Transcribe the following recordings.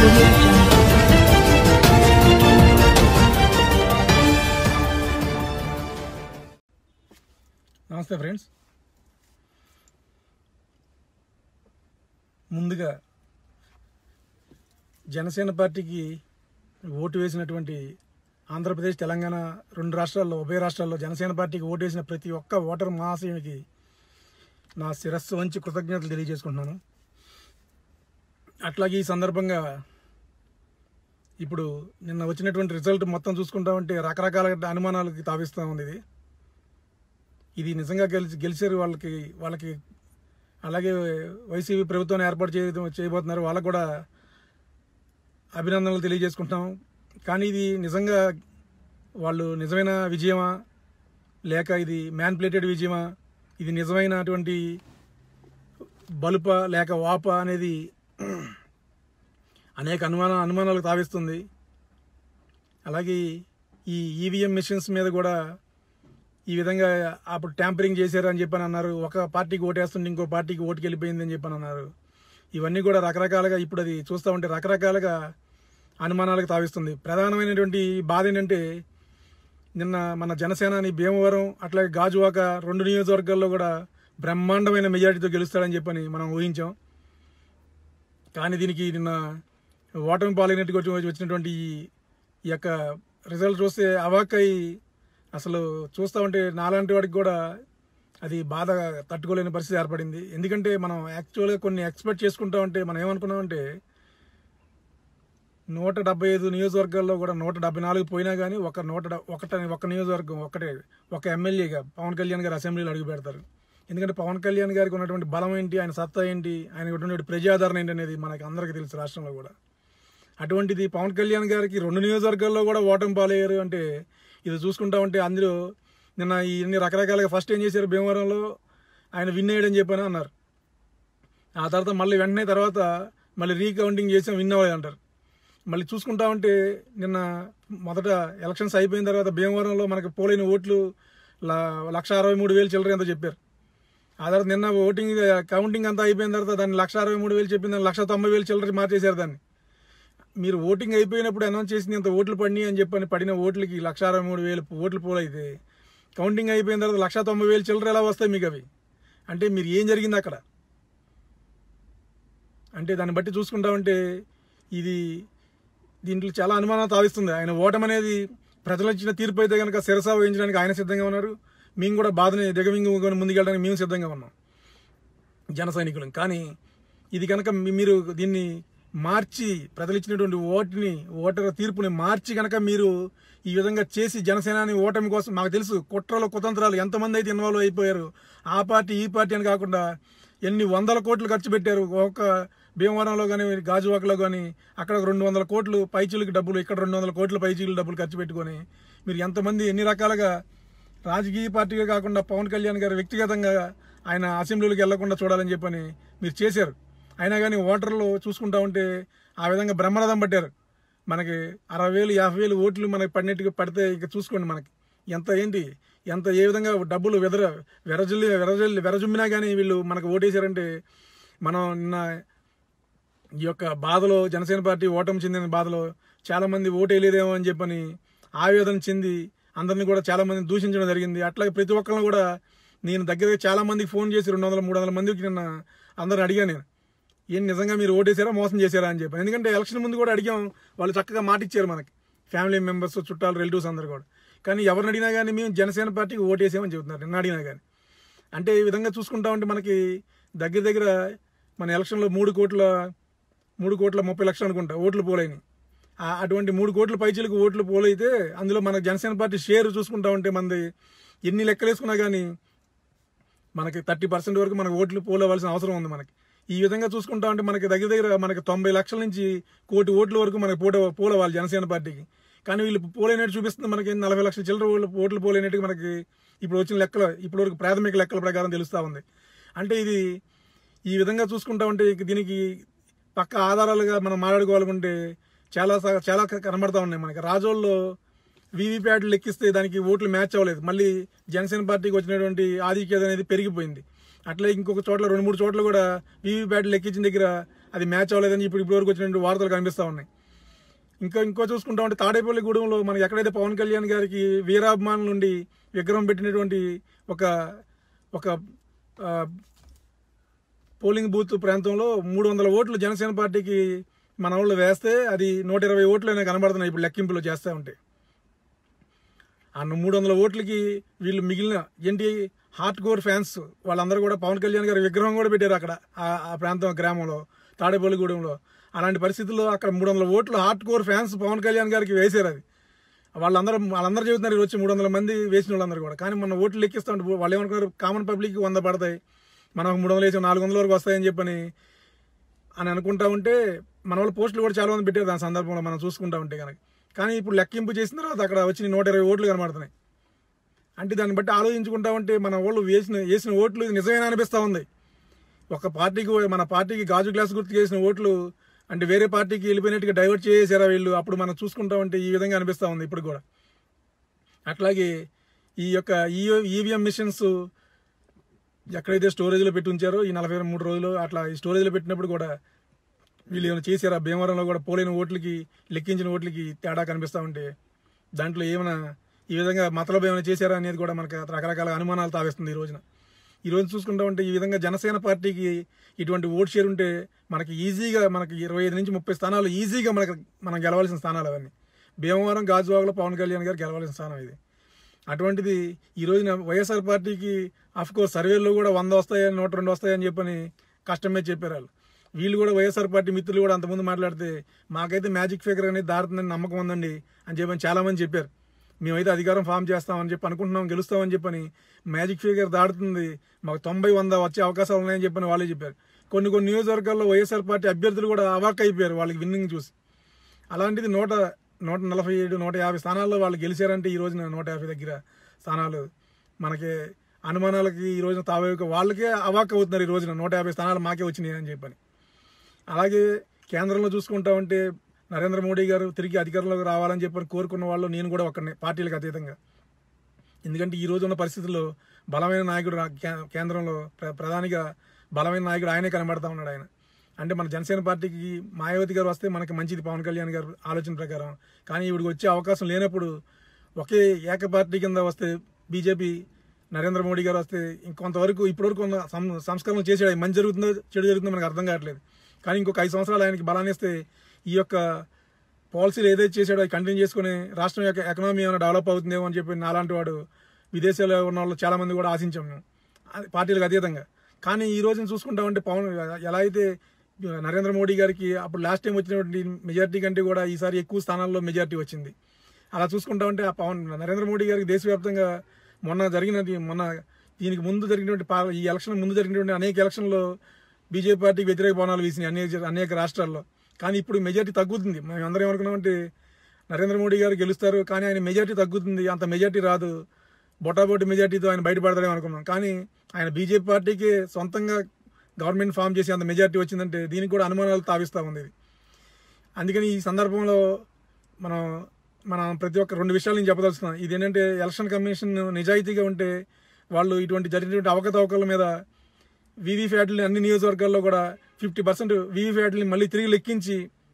audio jungle. నమస్తే friends ముందుగా జనసేన పార్టీకి ఓటు వేసినటువంటి ఆంధ్రప్రదేశ్ తెలంగాణ రెండు రాష్ట్రాల్లో ఉభయ రాష్ట్రాల్లో జనసేన పార్టీకి ఓటు వేసిన ప్రతి ఒక్క ఓటర్ మహాశయునికి నా శిరస్సు వంచి కృతజ్ఞతలు తెలియజేసుకుంటున్నాను అట్లాగే ఈ సందర్భంగా ఇప్పుడు నిన్న వచ్చినటువంటి రిజల్ట్ మొత్తం చూసుకుంటామంటే రకరకాల అనుమానాలకి తావిస్తూ ఉంది ఇది ఇది నిజంగా గెలిచి గెలిచారు వాళ్ళకి వాళ్ళకి అలాగే వైసీపీ ప్రభుత్వాన్ని ఏర్పాటు చేయడం చేయబోతున్నారు వాళ్ళకు కూడా అభినందనలు తెలియజేసుకుంటున్నాం కానీ ఇది నిజంగా వాళ్ళు నిజమైన విజయమా లేక ఇది మ్యాన్ప్లేటెడ్ విజయమా ఇది నిజమైనటువంటి బలుప లేక వాప అనేది అనేక అనుమాన అనుమానాలకు తావిస్తుంది అలాగే ఈ ఈవీఎం మిషన్స్ మీద కూడా ఈ విధంగా అప్పుడు ట్యాంపరింగ్ చేశారు అని చెప్పని అన్నారు ఒక పార్టీకి ఓటేస్తుంటే ఇంకో పార్టీకి ఓటుకి వెళ్ళిపోయింది అని చెప్పని అన్నారు ఇవన్నీ కూడా రకరకాలుగా ఇప్పుడు అది చూస్తూ ఉంటే రకరకాలుగా అనుమానాలకు తావిస్తుంది ప్రధానమైనటువంటి బాధ ఏంటంటే నిన్న మన జనసేనాని భీమవరం అట్లాగే గాజువాక రెండు నియోజకవర్గాల్లో కూడా బ్రహ్మాండమైన మెజారిటీతో గెలుస్తాడని చెప్పని మనం ఊహించాం కానీ దీనికి నిన్న ఓటమి పాలైనట్టుగా వచ్చి- వచ్చినటువంటి ఈ- ఈ యొక్క రిజల్ట్ చూస్తే అవాక్కై అసలు చూస్తూ ఉంటే నాలాంటి వాడికి కూడా అది బాధ తట్టుకోలేని పరిస్థితి ఏర్పడింది ఎందుకంటే మనం యాక్చువల్గా కొన్ని ఎక్స్పెక్ట్ చేసుకుంటా ఉంటే మనం ఏమనుకున్నామంటే నూట డెబ్బై ఐదు నియోజకవర్గాల్లో కూడా నూట డెబ్బై నాలుగు పోయినా కానీ ఒక నూట డ- ఒకట ఒక నియోజకవర్గం ఒకటే ఒక ఎమ్మెల్యేగా పవన్ కళ్యాణ్ గారు అసెంబ్లీలో అడుగు పెడతారు ఎందుకంటే పవన్ కళ్యాణ్ గారికి ఉన్నటువంటి బలం ఏంటి ఆయన సత్తా ఏంటి ఆయన ఉన్నటువంటి ప్రజాదరణ ఏంటి అనేది మనకి అందరికీ తెలుసు రాష్ట్రంలో కూడా అటువంటిది పవన్ కళ్యాణ్ గారికి రెండు నియోజకవర్గాల్లో కూడా ఓటమి పాలయ్యారు అంటే ఇది చూసుకుంటా ఉంటే అందులో నిన్న ఈ ఇన్ని రకరకాలుగా ఫస్ట్ ఏం చేశారు భీమవరంలో ఆయన విన్ అయ్యాడని చెప్పని అన్నారు ఆ తర్వాత మళ్ళీ వెంటనే తర్వాత మళ్ళీ రీకౌంటింగ్ చేసాం విన్ అవ్వలేదు అంటారు మళ్ళీ చూసుకుంటా ఉంటే నిన్న మొదట ఎలక్షన్స్ అయిపోయిన తర్వాత భీమవరంలో మనకు పోలైన ఓట్లు ల- లక్ష అరవై మూడు వేలు చిల్లర ఎంతో చెప్పారు ఆ తర్వాత నిన్న ఓటింగ్ కౌంటింగ్ అంతా అయిపోయిన తర్వాత దాన్ని లక్ష అరవై మూడు వేలు చెప్పిన దాన్ని లక్ష తొంభై వేలు చిల్లర మార్చేశారు దాన్ని మీరు ఓటింగ్ అయిపోయినప్పుడు అనౌన్స్ చేసింది ఇంత ఓట్లు పడినాయి అని చెప్పని పడిన ఓట్లకి లక్ష అరవై మూడు వేలు ఓట్లు పోలైతే కౌంటింగ్ అయిపోయిన తర్వాత లక్ష తొంభై వేలు చిల్లర ఎలా వస్తాయి మీకు అవి అంటే మీరు ఏం జరిగింది అక్కడ అంటే దాన్ని బట్టి చూసుకుంటా ఉంటే ఇది దీంట్లో చాలా అనుమానం తావిస్తుంది ఆయన ఓటమి అనేది ప్రజలు ఇచ్చిన తీర్పు అయితే కనుక శిరసా వహించడానికి ఆయన సిద్ధంగా ఉన్నారు మేము కూడా బాధని దిగమింగుకొని ముందుకెళ్ళడానికి మేము సిద్ధంగా ఉన్నాం జన సైనికులం కానీ ఇది కనుక మీ- మీరు దీన్ని మార్చి ప్రజలు ఇచ్చినటువంటి ఓటుని ఓటర్ తీర్పుని మార్చి కనుక మీరు ఈ విధంగా చేసి జనసేనాని ఓటమి కోసం మాకు తెలుసు కుట్రలు కుతంత్రాలు ఎంతమంది అయితే ఇన్వాల్వ్ అయిపోయారు ఆ పార్టీ ఈ పార్టీ అని కాకుండా ఎన్ని వందల కోట్లు ఖర్చు పెట్టారు ఒక భీమవరంలో కానీ గాజువాకలో కానీ అక్కడ ఒక రెండు వందల కోట్లు పైచీలకి డబ్బులు ఇక్కడ రెండు వందల కోట్ల పైచీల డబ్బులు ఖర్చు పెట్టుకొని మీరు ఎంతమంది ఎన్ని రకాలుగా రాజకీయ పార్టీగా కాకుండా పవన్ కళ్యాణ్ గారు వ్యక్తిగతంగా ఆయన అసెంబ్లీలోకి వెళ్లకుండా చూడాలని చెప్పని మీరు చేశారు అయినా కానీ ఓటర్లు చూసుకుంటా ఉంటే ఆ విధంగా బ్రహ్మరథం పట్టారు మనకి అరవై వేలు యాభై వేలు ఓట్లు మనకి పడినట్టుగా పడితే ఇక చూసుకోండి మనకి ఎంత ఏంటి ఎంత ఏ విధంగా డబ్బులు వెదర వెరజల్లి వెరజల్లి వెరజుమ్మినా కానీ వీళ్ళు మనకు ఓటేశారంటే మనం నిన్న ఈ యొక్క బాధలో జనసేన పార్టీ ఓటమి చెందిన బాధలో చాలా మంది ఓటు వేయలేదేమో అని చెప్పని ఆవేదన చెంది అందరిని కూడా చాలా మంది దూషించడం జరిగింది అట్లాగే ప్రతి ఒక్కరిని కూడా నేను దగ్గర చాలా మందికి ఫోన్ చేసి రెండు వందల మూడు వందల మందికి నిన్న అందరిని అడిగాను నేను ఏం నిజంగా మీరు ఓటేసారా మోసం చేశారా అని చెప్పి ఎందుకంటే ఎలక్షన్ ముందు కూడా అడిగాం వాళ్ళు చక్కగా మాట ఇచ్చారు మనకి ఫ్యామిలీ మెంబర్స్ చుట్టాలు రిలేటివ్స్ అందరు కూడా కానీ ఎవరిని అడిగినా కానీ మేము జనసేన పార్టీకి ఓటేసామని చెబుతున్నారు నిన్న అడిగినా కానీ అంటే ఈ విధంగా చూసుకుంటా ఉంటే మనకి దగ్గర దగ్గర మన ఎలక్షన్లో మూడు కోట్ల మూడు కోట్ల ముప్పై లక్షలు అనుకుంటా ఓట్లు పోలేని అటువంటి మూడు కోట్ల పైచీలకు ఓట్లు పోలైతే అందులో మన జనసేన పార్టీ షేర్ చూసుకుంటా ఉంటే మనది ఎన్ని లెక్కలు వేసుకున్నా కానీ మనకి థర్టీ పర్సెంట్ వరకు మనకు ఓట్లు పోలవలసిన అవసరం ఉంది మనకి ఈ విధంగా చూసుకుంటా ఉంటే మనకి దగ్గర దగ్గర మనకి తొంభై లక్షల నుంచి కోటి ఓట్ల వరకు మనకి పోట పోలవాలి జనసేన పార్టీకి కానీ వీళ్ళు పోలేనట్టు చూపిస్తుంది మనకి నలభై లక్షల చిల్లర ఓట్లు ఓట్లు పోలేనట్టు మనకి ఇప్పుడు వచ్చిన లెక్కలు ఇప్పటి వరకు ప్రాథమిక లెక్కల ప్రకారం తెలుస్తూ ఉంది అంటే ఇది ఈ విధంగా చూసుకుంటా ఉంటే ఇక దీనికి పక్క ఆధారాలుగా మనం మాట్లాడుకోవాలనుకుంటే చాలా స- చాలా క- కనబడతా ఉన్నాయి మనకి రాజోల్లో వీవీప్యాట్లు లెక్కిస్తే దానికి ఓట్లు మ్యాచ్ అవ్వలేదు మళ్ళీ జనసేన పార్టీకి వచ్చినటువంటి ఆధిక్యత అనేది పెరిగిపోయింది అట్లే ఇంకొక చోట్ల రెండు మూడు చోట్ల కూడా వీవీప్యాట్లు లెక్కించిన దగ్గర అది మ్యాచ్ అవ్వలేదని ఇప్పుడు ఇప్పటివరకు వచ్చినటువంటి వార్తలు కనిపిస్తూ ఉన్నాయి ఇంకా ఇంకో చూసుకుంటా ఉంటే తాడేపల్లి గూడెంలో మనకి ఎక్కడైతే పవన్ కళ్యాణ్ గారికి వీరాభిమానుల నుండి విగ్రహం పెట్టినటువంటి ఒక ఒక ఆ, పోలింగ్ బూత్ ప్రాంతంలో మూడు వందల ఓట్లు జనసేన పార్టీకి మన వాళ్ళు వేస్తే అది నూట ఇరవై ఓట్లు అయినా కనబడుతున్నాయి ఇప్పుడు లెక్కింపులో చేస్తూ ఉంటే ఆ మూడు వందల ఓట్లకి వీళ్ళు మిగిలిన ఏంటి హార్ట్ కోర్ ఫ్యాన్స్ వాళ్ళందరూ కూడా పవన్ కళ్యాణ్ గారి విగ్రహం కూడా పెట్టారు అక్కడ ఆ- ఆ ప్రాంతం గ్రామంలో తాడేపల్లిగూడెంలో అలాంటి పరిస్థితుల్లో అక్కడ మూడు వందల ఓట్లు hardcore fans Pawan Kalyan గారికి వేశారు అది వాళ్ళందరూ వాళ్ళందరూ చెబుతున్నారు ఈరోజు వచ్చి మూడు వందల మంది వేసిన వాళ్ళందరూ కూడా కానీ మన ఓట్లు లెక్కిస్తూ ఉంటే వాళ్ళు ఏమనుకున్నారు కామన్ పబ్లిక్ వంద పడతాయి మనం మూడు వందలు వేసి నాలుగు వందల వరకు వస్తాయని చెప్పని అని అనుకుంటా ఉంటే మన వాళ్ళు పోస్టులు కూడా చాలా మంది పెట్టారు దాని సందర్భంలో మనం చూసుకుంటా ఉంటే కనుక కానీ ఇప్పుడు లెక్కింపు చేసిన తర్వాత అక్కడ వచ్చిన నూట ఇరవై ఓట్లు కనబడుతున్నాయి అంటే దాన్ని బట్టి ఆలోచించుకుంటా ఉంటే మన వాళ్ళు వేసిన వేసిన ఓట్లు ఇది నిజమేనా అనిపిస్తూ ఉంది ఒక పార్టీకి మన పార్టీకి గాజు గ్లాస్ గుర్తు చేసిన ఓట్లు అంటే వేరే పార్టీకి వెళ్ళిపోయినట్టుగా డైవర్ట్ చేసారా వీళ్ళు అప్పుడు మనం చూసుకుంటా ఉంటే ఈ విధంగా అనిపిస్తూ ఉంది ఇప్పుడు కూడా అట్లాగే ఈ యొక్క ఈవీఎం మిషన్స్ ఎక్కడైతే స్టోరేజ్లో పెట్టి ఉంచారో ఈ నలభై మూడు రోజులు అట్లా ఈ స్టోరేజ్లో పెట్టినప్పుడు కూడా వీళ్ళు ఏమైనా చేశారా భీమవరంలో కూడా పోలైన ఓట్లకి లెక్కించిన ఓట్లకి తేడా కనిపిస్తూ ఉంటే దాంట్లో ఏమైనా ఈ విధంగా మతలబ్ ఏమైనా చేశారా అనేది కూడా మనకు రకరకాల అనుమానాలు తావేస్తుంది ఈ రోజున ఈ రోజు చూసుకుంటా ఉంటే ఈ విధంగా జనసేన పార్టీకి ఇటువంటి ఓట్ షేర్ ఉంటే మనకి ఈజీగా మనకి ఇరవై ఐదు నుంచి ముప్పై స్థానాలు ఈజీగా మనకి మనం గెలవాల్సిన స్థానాలు అవన్నీ భీమవరం గాజువాగలో పవన్ కళ్యాణ్ గారు గెలవాల్సిన స్థానం ఇది అటువంటిది ఈ రోజున వైఎస్ఆర్ పార్టీకి అఫ్ కోర్స్ సర్వేల్లో కూడా వంద వస్తాయని నూట రెండు వస్తాయని చెప్పని కష్టమే చెప్పారు వాళ్ళు వీళ్ళు కూడా వైఎస్ఆర్ పార్టీ మిత్రులు కూడా అంతకుముందు మాట్లాడితే మాకైతే మ్యాజిక్ ఫిగర్ అనేది దారుతుందని నమ్మకం ఉందండి అని చెప్పని చాలా మంది చెప్పారు మేమైతే అధికారం ఫామ్ చేస్తామని చెప్పి అనుకుంటున్నాం గెలుస్తామని చెప్పని మ్యాజిక్ ఫిగర్ దాటుతుంది మాకు తొంభై వంద వచ్చే అవకాశాలు ఉన్నాయని చెప్పని వాళ్ళే చెప్పారు కొన్ని కొన్ని నియోజకవర్గాల్లో వైఎస్ఆర్ పార్టీ అభ్యర్థులు కూడా అవాక్ అయిపోయారు వాళ్ళకి విన్నింగ్ చూసి అలాంటిది నూట నూట నలభై ఏడు నూట యాభై స్థానాల్లో వాళ్ళు గెలిచారంటే ఈ రోజున నూట యాభై దగ్గర స్థానాలు మనకి అనుమానాలకి ఈ రోజున తావే వాళ్ళకే అవాక్ అవుతున్నారు ఈ రోజున నూట యాభై స్థానాలు మాకే వచ్చినాయి అని చెప్పని అలాగే కేంద్రంలో చూసుకుంటా ఉంటే నరేంద్ర మోడీ గారు తిరిగి అధికారంలోకి రావాలని చెప్పని కోరుకున్న వాళ్ళు నేను కూడా ఒకరిని పార్టీలకు అతీతంగా ఎందుకంటే ఈ రోజు ఉన్న పరిస్థితుల్లో బలమైన నాయకుడు రా- కే- కేంద్రంలో ప్ర- ప్రధానిగా బలమైన నాయకుడు ఆయనే కనబడతా ఉన్నాడు ఆయన అంటే మన జనసేన పార్టీకి మాయావతి గారు వస్తే మనకి మంచిది పవన్ కళ్యాణ్ గారు ఆలోచన ప్రకారం కానీ ఈవిడికి వచ్చే అవకాశం లేనప్పుడు ఒకే ఏక పార్టీ కింద వస్తే బీజేపీ నరేంద్ర మోడీ గారు వస్తే ఇంకొంతవరకు ఇప్పటివరకు ఉన్న సం- సంస్కరణలు చేసాడు అవి మంచి జరుగుతుందో చెడు జరుగుతుందో మనకు అర్థం కావట్లేదు కానీ ఇంకొక ఐదు సంవత్సరాలు ఆయనకి బలాన్ని ఇస్తే ఈ యొక్క పాలసీలు ఏదైతే చేశాడో అవి కంటిన్యూ చేసుకుని రాష్ట్రం యొక్క ఎకనామీ ఏమైనా డెవలప్ అవుతుందేమో అని చెప్పి నాలాంటి వాడు విదేశాల్లో ఉన్న వాళ్ళు చాలా మంది కూడా ఆశించాం మేము అది పార్టీలకు అతీతంగా కానీ ఈ రోజున చూసుకుంటామంటే పవన్ ఎలా అయితే నరేంద్ర మోడీ గారికి అప్పుడు లాస్ట్ టైం వచ్చినటువంటి మెజార్టీ కంటే కూడా ఈసారి ఎక్కువ స్థానాల్లో మెజార్టీ వచ్చింది అలా చూసుకుంటామంటే ఆ పవన్ నరేంద్ర మోడీ గారికి దేశవ్యాప్తంగా మొన్న జరిగిన మొన్న దీనికి ముందు జరిగినటువంటి పా- ఈ ఎలక్షన్ ముందు జరిగినటువంటి అనేక ఎలక్షన్లో బీజేపీ పార్టీకి వ్యతిరేక పవనాలు వీసినాయి అనేక అనేక రాష్ట్రాల్లో కానీ ఇప్పుడు మెజార్టీ తగ్గుతుంది మేము అందరం ఏమనుకున్నామంటే నరేంద్ర మోడీ గారు గెలుస్తారు కానీ ఆయన మెజార్టీ తగ్గుతుంది అంత మెజార్టీ రాదు బొటాబొటి మెజార్టీతో ఆయన బయటపడతారేమో అనుకున్నాం కానీ ఆయన బీజేపీ పార్టీకి సొంతంగా గవర్నమెంట్ ఫామ్ చేసి అంత మెజార్టీ వచ్చిందంటే దీనికి కూడా అనుమానాలు తావిస్తూ ఉంది ఇది అందుకని ఈ సందర్భంలో మనం మనం ప్రతి ఒక్క రెండు విషయాలు నేను చెప్పదలుచుకున్నాను ఇది ఏంటంటే ఎలక్షన్ కమిషన్ నిజాయితీగా ఉంటే వాళ్ళు ఇటువంటి జరిగినటువంటి అవకతవకల మీద వీవీ ఫ్యాట్లని అన్ని నియోజకవర్గాల్లో కూడా ఫిఫ్టీ పర్సెంట్ వీవీ ఫ్యాట్లని మళ్ళీ తిరిగి లెక్కించి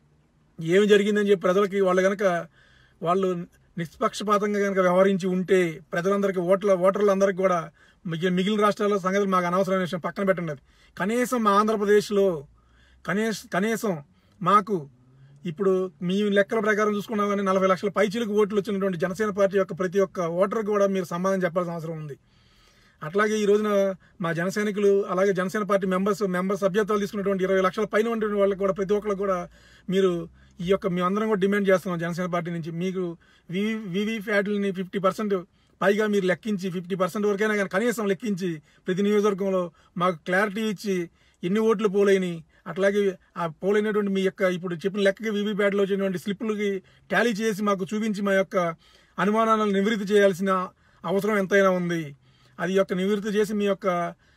ఏమి జరిగిందని చెప్పి ప్రజలకి వాళ్ళు గనక వాళ్ళు నిష్పక్షపాతంగా కనుక వ్యవహరించి ఉంటే ప్రజలందరికీ ఓట్ల ఓటర్లందరికీ కూడా మిగిలిన మిగిలిన రాష్ట్రాల్లో సంగతి మాకు అనవసరమైన విషయం పక్కన పెట్టండి అది కనీసం మా ఆంధ్రప్రదేశ్లో కనీస కనీసం మాకు ఇప్పుడు మీ లెక్కల ప్రకారం చూసుకున్నా కానీ నలభై లక్షల పైచీలకు ఓట్లు వచ్చినటువంటి జనసేన పార్టీ యొక్క ప్రతి ఒక్క ఓటర్కి కూడా మీరు సమాధానం చెప్పాల్సిన అవసరం ఉంది అట్లాగే ఈ రోజున మా జన సైనికులు అలాగే జనసేన పార్టీ మెంబర్స్ మెంబర్ సభ్యత్వాలు తీసుకున్నటువంటి ఇరవై లక్షల పైన ఉన్నటువంటి వాళ్ళకి కూడా ప్రతి ఒక్కరికి కూడా మీరు ఈ యొక్క మీ అందరం కూడా డిమాండ్ చేస్తున్నాం జనసేన పార్టీ నుంచి మీకు వివి వివి ఫ్యాట్లని ఫిఫ్టీ పర్సెంట్ పైగా మీరు లెక్కించి ఫిఫ్టీ పర్సెంట్ వరకైనా కానీ కనీసం లెక్కించి ప్రతి నియోజకవర్గంలో మాకు క్లారిటీ ఇచ్చి ఎన్ని ఓట్లు పోలేని అట్లాగే ఆ పోలైనటువంటి మీ యొక్క ఇప్పుడు చెప్పిన లెక్కకి వివి ప్యాడ్లో వచ్చినటువంటి స్లిప్పులకి టాలీ చేసి మాకు చూపించి మా యొక్క అనుమానాలను నివృత్తి చేయాల్సిన అవసరం ఎంతైనా ఉంది అది యొక్క నివృత్తి చేసి మీ యొక్క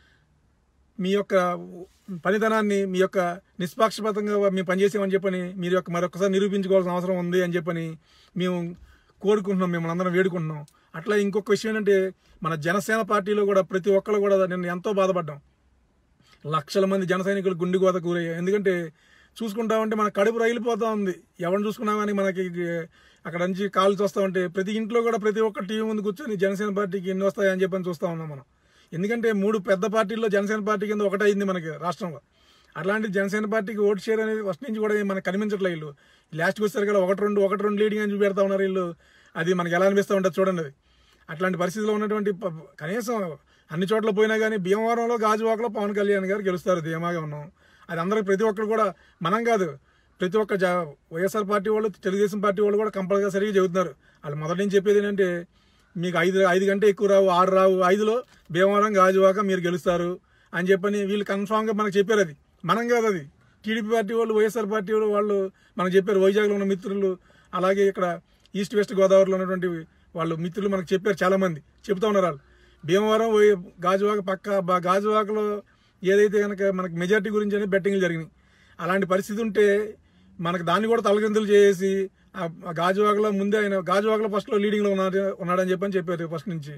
మీ యొక్క పనితనాన్ని మీ యొక్క నిష్పాక్షపాతంగా మేము పనిచేసామని చెప్పని మీరు యొక్క మరొకసారి నిరూపించుకోవాల్సిన అవసరం ఉంది అని చెప్పని మేము కోరుకుంటున్నాం మిమ్మల్ని అందరం వేడుకుంటున్నాం అట్లా ఇంకొక విషయం ఏంటంటే మన జనసేన పార్టీలో కూడా ప్రతి ఒక్కరు కూడా నిన్న ఎంతో బాధపడ్డాం లక్షల మంది జన సైనికులు గుండె కోత కూరయ్యారు ఎందుకంటే చూసుకుంటా ఉంటే మన కడుపు రగిలిపోతా ఉంది ఎవరిని చూసుకున్నా కానీ మనకి అక్కడ నుంచి కాలు చూస్తూ ఉంటే ప్రతి ఇంట్లో కూడా ప్రతి ఒక్క టీవీ ముందు కూర్చొని జనసేన పార్టీకి ఎన్ని వస్తాయని చెప్పని చూస్తూ ఉన్నాం మనం ఎందుకంటే మూడు పెద్ద పార్టీల్లో జనసేన పార్టీ కింద ఒకటైంది మనకి రాష్ట్రంలో అట్లాంటి జనసేన పార్టీకి ఓటు షేర్ అనేది ఫస్ట్ నుంచి కూడా మనకు కనిపించట్లేదు వీళ్ళు లాస్ట్కి వచ్చారు కదా ఒకటి రెండు ఒకటి రెండు లీడింగ్ అని చూపెడతా ఉన్నారు వీళ్ళు అది మనకి ఎలా అనిపిస్తూ ఉంటుంది చూడండి అది అట్లాంటి పరిస్థితిలో ఉన్నటువంటి ప- కనీసం అన్ని చోట్ల పోయినా కానీ భీమవరంలో గాజువాకలో పవన్ కళ్యాణ్ గారు గెలుస్తారు ధీమాగా ఉన్నాం అది అందరికి ప్రతి ఒక్కరు కూడా మనం కాదు ప్రతి ఒక్క జా వైఎస్ఆర్ పార్టీ వాళ్ళు తెలుగుదేశం పార్టీ వాళ్ళు కూడా కంపల్సరీగా చెబుతున్నారు వాళ్ళు మొదటి నుంచి చెప్పేది ఏంటంటే మీకు ఐదు ఐదు గంటే ఎక్కువ రావు ఆరు రావు ఐదులో భీమవరం గాజువాక మీరు గెలుస్తారు అని చెప్పని వీళ్ళు కన్ఫామ్గా మనకు చెప్పారు అది మనం కాదు అది టీడీపీ పార్టీ వాళ్ళు వైఎస్ఆర్ పార్టీ వాళ్ళు వాళ్ళు మనకు చెప్పారు వైజాగ్లో ఉన్న మిత్రులు అలాగే ఇక్కడ ఈస్ట్ వెస్ట్ గోదావరిలో ఉన్నటువంటి వాళ్ళు మిత్రులు మనకు చెప్పారు చాలా మంది చెప్తా ఉన్నారు వాళ్ళు భీమవరం వై- గాజువాక పక్క బా- గాజువాకలో ఏదైతే కనుక మనకి మెజార్టీ గురించి అని బెట్టింగ్లు జరిగినాయి అలాంటి పరిస్థితి ఉంటే మనకు దాన్ని కూడా తలకిందులు చేసి ఆ ఆ గాజువాకలో ముందే ఆయన గాజువాకలో ఫస్ట్లో లీడింగ్లో ఉన్నాడు ఉన్నాడని చెప్పని చెప్పారు ఫస్ట్ నుంచి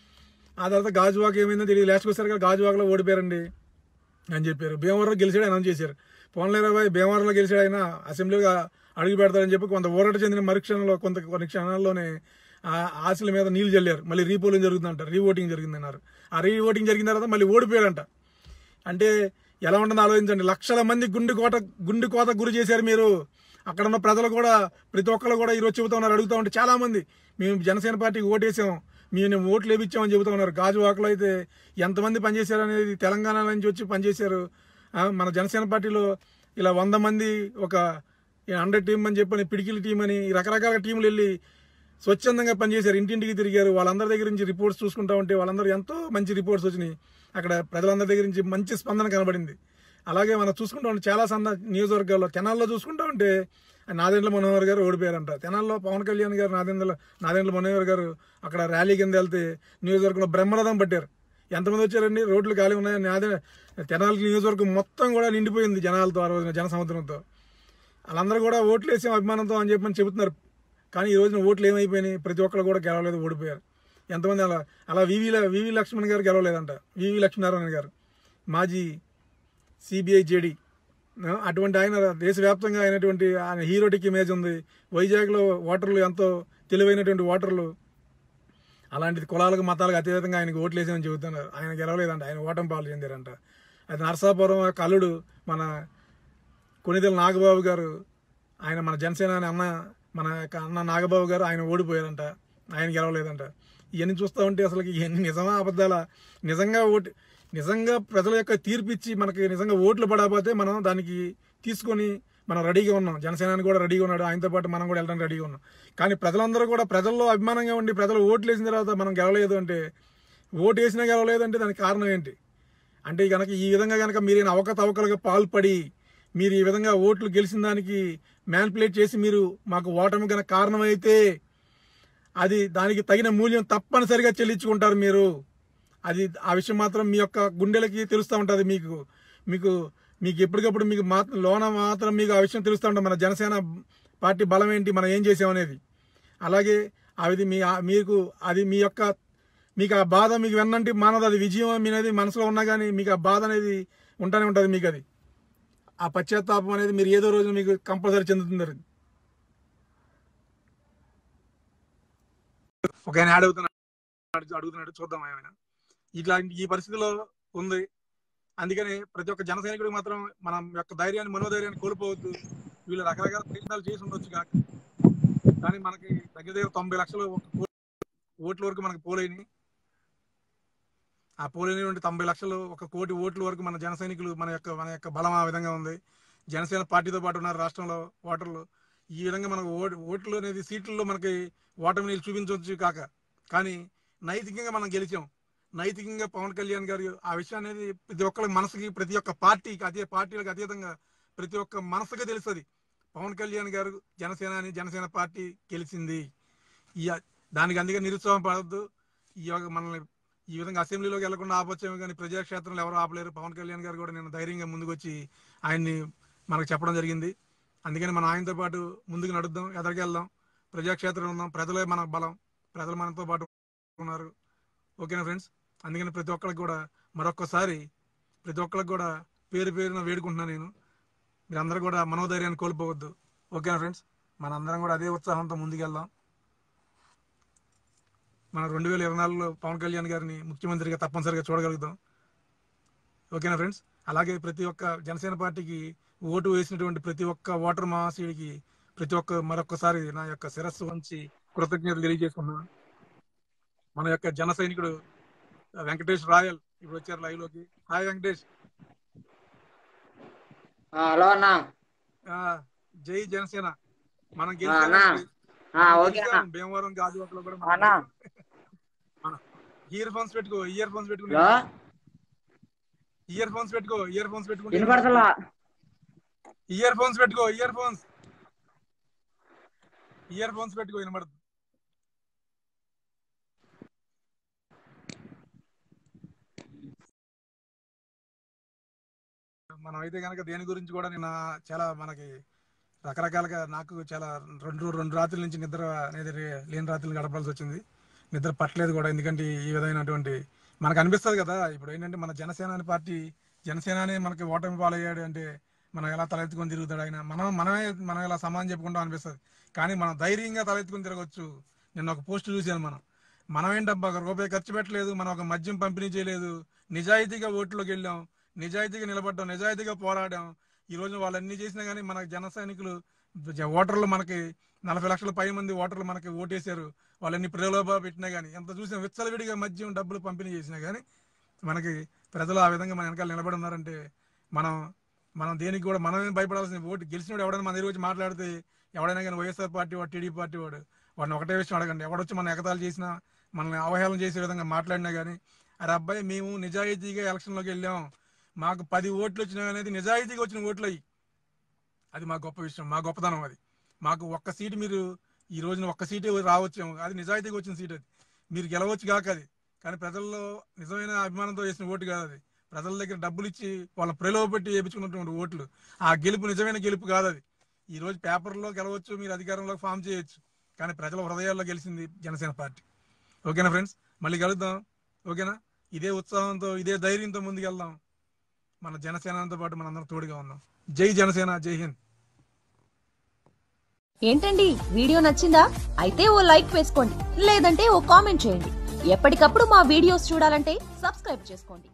ఆ తర్వాత గాజువాక ఏమైందో తెలియదు లాస్ట్కి వచ్చారు కదా గాజువాకలో ఓడిపోయారండి అని చెప్పారు భీమవరంలో గెలిచాడు అనౌన్స్ చేశారు పోన్లేరాబాయ్ భీమవరంలో గెలిచాడు ఆయన అసెంబ్లీగా అడుగు పెడతారని చెప్పి కొంత ఊరట చెందిన మరుక్షణంలో కొంత కొన్ని క్షణాల్లోనే ఆ ఆశల మీద నీళ్లు చల్లారు మళ్ళీ రీపోలింగ్ జరుగుతుందంట రీఓటింగ్ జరిగిందన్నారు ఆ రీ ఓటింగ్ జరిగిన తర్వాత మళ్ళీ ఓడిపోయాడంట అంటే ఎలా ఉంటుందో ఆలోచించండి లక్షల మంది గుండె కోట గుండె కోత గురి చేశారు మీరు అక్కడ ఉన్న ప్రజలు కూడా ప్రతి ఒక్కరు కూడా ఈరోజు చెబుతా ఉన్నారు అడుగుతా ఉంటే చాలా మంది మేము జనసేన పార్టీకి ఓటేసాం మేము ఓట్లు వేపించామని చెబుతా ఉన్నారు గాజువాకలో అయితే ఎంతమంది పనిచేశారు అనేది తెలంగాణ నుంచి వచ్చి పనిచేశారు ఆ, మన జనసేన పార్టీలో ఇలా వంద మంది ఒక హండ్రెడ్ టీం అని చెప్పని పిడికిలి టీం అని ఈ రకరకాల టీంలు వెళ్ళి స్వచ్ఛందంగా పనిచేశారు ఇంటింటికి తిరిగారు వాళ్ళందరి దగ్గర నుంచి రిపోర్ట్స్ చూసుకుంటా ఉంటే వాళ్ళందరూ ఎంతో మంచి రిపోర్ట్స్ వచ్చినాయి అక్కడ ప్రజలందరి దగ్గర నుంచి మంచి స్పందన కనబడింది అలాగే మనం చూసుకుంటా ఉంటే చాలా సంద నియోజకవర్గాల్లో తెనాల్లో చూసుకుంటా ఉంటే నాదెండ్ల మనోహర్ గారు ఓడిపోయారంట తెనాల్లో పవన్ కళ్యాణ్ గారు నాదెండ్ల నాదెండ్ల మనోహర్ గారు అక్కడ ర్యాలీ కింద వెళ్తే నియోజకవర్గంలో బ్రహ్మరథం పట్టారు ఎంతమంది వచ్చారండి రోడ్లు ఖాళీ ఉన్నాయి నాదే తెనాలి నియోజకవర్గం మొత్తం కూడా నిండిపోయింది జనాలతో ఆ రోజున జన సముద్రంతో వాళ్ళందరూ కూడా ఓట్లు వేసాం అభిమానంతో అని చెప్పని చెబుతున్నారు కానీ ఈ రోజున ఓట్లు ఏమైపోయినాయి ప్రతి ఒక్కరు కూడా గెలవలేదు ఓడిపోయారు ఎంతమంది అలా అలా వివి వివి లక్ష్మణ్ గారు గెలవలేదంట వివి లక్ష్మీనారాయణ గారు మాజీ సిబిఐ జేడి అటువంటి ఆయన దేశవ్యాప్తంగా అయినటువంటి ఆయన హీరోటిక్ ఇమేజ్ ఉంది వైజాగ్లో ఓటర్లు ఎంతో తెలివైనటువంటి ఓటర్లు అలాంటిది కులాలకు మతాలకు అతీతంగా ఆయనకు ఓట్లు వేసామని చెబుతున్నారు ఆయన గెలవలేదంట ఆయన ఓటమి పాలు చెందారంట అది నరసాపురం యొక్క అల్లుడు మన కొనిదెల నాగబాబు గారు ఆయన మన జనసేన అనే అన్న మన యొక్క అన్న నాగబాబు గారు ఆయన ఓడిపోయారంట ఆయన గెలవలేదంట ఇవన్నీ చూస్తూ ఉంటే అసలు ఇవన్నీ నిజమా అబద్ధాలా నిజంగా ఓటు నిజంగా ప్రజల యొక్క తీర్పు ఇచ్చి మనకి నిజంగా ఓట్లు పడకపోతే మనం దానికి తీసుకొని మనం రెడీగా ఉన్నాం జనసేనాని కూడా రెడీగా ఉన్నాడు ఆయనతో పాటు మనం కూడా వెళ్ళడానికి రెడీగా ఉన్నాం కానీ ప్రజలందరూ కూడా ప్రజల్లో అభిమానంగా ఉండి ప్రజలు ఓట్లు వేసిన తర్వాత మనం గెలవలేదు అంటే ఓటు వేసినా గెలవలేదు అంటే దానికి కారణం ఏంటి అంటే కనుక ఈ విధంగా కనుక మీరు అవకతవకలుగా పాల్పడి మీరు ఈ విధంగా ఓట్లు గెలిచిన దానికి మ్యాన్పులేట్ చేసి మీరు మాకు ఓటమి కనుక కారణమైతే అది దానికి తగిన మూల్యం తప్పనిసరిగా చెల్లించుకుంటారు మీరు అది ఆ విషయం మాత్రం మీ యొక్క గుండెలకి తెలుస్తూ ఉంటుంది మీకు మీకు మీకు ఎప్పటికప్పుడు మీకు మాత్రం లోన మాత్రం మీకు ఆ విషయం తెలుస్తూ ఉంటుంది మన జనసేన పార్టీ బలం ఏంటి మనం ఏం చేసామనేది అలాగే అది మీ ఆ- మీకు అది మీ యొక్క మీకు ఆ బాధ మీకు వెన్నంటి మానదు అది విజయం అనేది మనసులో ఉన్నా కానీ మీకు ఆ బాధ అనేది ఉంటానే ఉంటుంది మీకు అది ఆ పశ్చాత్తాపం అనేది మీరు ఏదో రోజు మీకు కంపల్సరీ చెందుతుంది అది. ఒక ఆయన యాడ్ అవుతున్నాడు అడుగుతున్నాడు చూద్దాం ఏమైనా ఇట్లా ఈ పరిస్థితిలో ఉంది అందుకని ప్రతి ఒక్క జన సైనికుడికి మాత్రం మనం యొక్క ధైర్యాన్ని మనోధైర్యాన్ని కోల్పోవద్దు వీళ్ళు రకరకాల ప్రయత్నాలు చేసి ఉండొచ్చు కాక కానీ మనకి దగ్గర దగ్గర తొంభై లక్షలు ఒక కో- ఓట్ల వరకు మనకి పోలేని ఆ పోలేనిటువంటి తొంభై లక్షలు ఒక కోటి ఓట్ల వరకు మన జన సైనికులు మన యొక్క మన యొక్క బలం ఆ విధంగా ఉంది జనసేన పార్టీతో పాటు ఉన్నారు రాష్ట్రంలో ఓటర్లు ఈ విధంగా మనకు ఓటు ఓట్లు అనేది సీట్లలో మనకి ఓటమిని చూపించవచ్చు కాక కానీ నైతికంగా మనం గెలిచాం నైతికంగా పవన్ కళ్యాణ్ గారు ఆ విషయం అనేది ప్రతి ఒక్కరి మనసుకి ప్రతి ఒక్క పార్టీకి అదే పార్టీలకు అతీతంగా ప్రతి ఒక్క మనసుగా తెలుస్తుంది పవన్ కళ్యాణ్ గారు జనసేన అని జనసేన పార్టీ గెలిచింది ఈ దానికి అందుకే నిరుత్సాహం పడద్దు ఈ యొక్క మనల్ని ఈ విధంగా అసెంబ్లీలోకి వెళ్లకుండా ఆపొచ్చాము కానీ ప్రజాక్షేత్రంలో ఎవరు ఆపలేరు పవన్ కళ్యాణ్ గారు కూడా నేను ధైర్యంగా ముందుకు వచ్చి ఆయన్ని మనకు చెప్పడం జరిగింది అందుకని మనం ఆయనతో పాటు ముందుకు నడుద్దాం ఎదరికెళ్దాం ప్రజాక్షేత్రం ఉందాం ప్రజలే మన బలం ప్రజలు మనతో పాటు ఉన్నారు ఓకేనా ఫ్రెండ్స్ అందుకని ప్రతి ఒక్కరికి కూడా మరొక్కసారి ప్రతి ఒక్కరికి కూడా పేరు పేరున వేడుకుంటున్నాను నేను మీరందరూ కూడా మనోధైర్యాన్ని కోల్పోవద్దు ఓకేనా ఫ్రెండ్స్ మనందరం కూడా అదే ఉత్సాహంతో ముందుకెళ్దాం మన రెండు వేల ఇరవై నాలుగులో పవన్ కళ్యాణ్ గారిని ముఖ్యమంత్రిగా తప్పనిసరిగా చూడగలుగుతాం ఓకేనా ఫ్రెండ్స్ అలాగే ప్రతి ఒక్క జనసేన పార్టీకి ఓటు వేసినటువంటి ప్రతి ఒక్క ఓటర్ మహాశయుడికి ప్రతి ఒక్క మరొకసారి నా యొక్క శిరస్సు వంచి కృతజ్ఞతలు తెలియజేసుకున్నాను మన యొక్క జన సైనికుడు వెంకటేష్ రాయల్ ఇప్పుడు వచ్చారు లైవ్ లోకి హాయ్ వెంకటేష్ ఆ, హలో అన్న ఆ, జై జనసేన మనం ఆ, అన్న గెలిచాం ఆ, ఓకే అన్న భీమవరం గాజువాకలో కూడా అన్న ఇయర్ ఫోన్స్ పెట్టుకో ఇయర్ ఫోన్స్ పెట్టుకుని హలో ఇయర్ ఫోన్స్ పెట్టుకో ఇయర్ ఫోన్స్ పెట్టుకుంటే వినపడతలా ఇయర్ ఫోన్స్ పెట్టుకో ఇయర్ ఫోన్స్ ఇయర్ ఫోన్స్ పెట్టుకో వినబడదు మనం అయితే కనుక దేని గురించి కూడా నిన్న చాలా మనకి రకరకాలుగా నాకు చాలా రెండు రెండు రాత్రుల నుంచి నిద్ర అనేది రే- లేని రాత్రులు గడపాల్సి వచ్చింది నిద్ర పట్టలేదు కూడా ఎందుకంటే ఈ విధమైనటువంటి మనకు అనిపిస్తుంది కదా ఇప్పుడు ఏంటంటే మన జనసేన అనే పార్టీ జనసేన అనే మనకి ఓటమి పాలయ్యాడు అంటే మనం ఎలా తలెత్తుకొని తిరుగుతాడు ఆయన మనం మనమే మనం ఇలా సమానం చెప్పుకుంటాం అనిపిస్తుంది కానీ మనం ధైర్యంగా తలెత్తుకొని తిరగచ్చు నిన్న ఒక పోస్ట్ చూశాను మనం మనం ఏంటబ్బా ఒక రూపాయి ఖర్చు పెట్టలేదు మనం ఒక మద్యం పంపిణీ చేయలేదు నిజాయితీగా ఓట్లోకి వెళ్ళాం నిజాయితీగా నిలబడ్డాం నిజాయితీగా పోరాడాం ఈ రోజు వాళ్ళు అన్ని చేసినా కానీ మన జన సైనికులు జ- ఓటర్లు మనకి నలభై లక్షల పై మంది ఓటర్లు మనకి ఓటేశారు వాళ్ళని ప్రలోభ పెట్టినా కానీ ఎంత చూసినా విచ్చలవిడిగా మద్యం డబ్బులు పంపిణీ చేసినా కానీ మనకి ప్రజలు ఆ విధంగా మన వెనకాల నిలబడి ఉన్నారంటే మనం మనం దేనికి కూడా మనమే భయపడాల్సిన ఓటు గెలిచినోడు ఎవడైనా మన దగ్గర వచ్చి మాట్లాడితే ఎవడైనా కానీ వైఎస్ఆర్ పార్టీ వాడు టీడీపీ పార్టీ వాడు వాడిని ఒకటే విషయం అడగండి ఎవడొచ్చి మన ఎగతాలు చేసినా మనల్ని అవహేళన చేసే విధంగా మాట్లాడినా కానీ అరే అబ్బాయి మేము నిజాయితీగా ఎలక్షన్లోకి వెళ్ళాం మాకు పది ఓట్లు వచ్చినాయి అనేది నిజాయితీగా వచ్చిన ఓట్లు అయ్యి అది మా గొప్ప విషయం మా గొప్పతనం అది మాకు ఒక్క సీటు మీరు ఈ రోజున ఒక్క సీటు రావచ్చు అది నిజాయితీగా వచ్చిన సీట్ అది మీరు గెలవచ్చు కాక అది కానీ ప్రజల్లో నిజమైన అభిమానంతో వేసిన ఓటు కాదు అది ప్రజల దగ్గర డబ్బులు ఇచ్చి వాళ్ళ ప్రలోభ పెట్టి వేయించుకున్నటువంటి ఓట్లు ఆ గెలుపు నిజమైన గెలుపు కాదు అది ఈ రోజు పేపర్లో గెలవచ్చు మీరు అధికారంలో ఫామ్ చేయొచ్చు కానీ ప్రజల హృదయాల్లో గెలిచింది జనసేన పార్టీ ఓకేనా ఫ్రెండ్స్ మళ్ళీ కలుద్దాం ఓకేనా ఇదే ఉత్సాహంతో ఇదే ధైర్యంతో ముందుకెళ్దాం మన జనసేనతో పాటు మనందరం తోడుగా ఉందాం జై జనసేన జై హింద్ ఏంటండి వీడియో నచ్చిందా అయితే ఓ లైక్ వేసుకోండి లేదంటే ఓ కామెంట్ చేయండి ఎప్పటికప్పుడు మా వీడియోస్ చూడాలంటే సబ్స్క్రైబ్ చేసుకోండి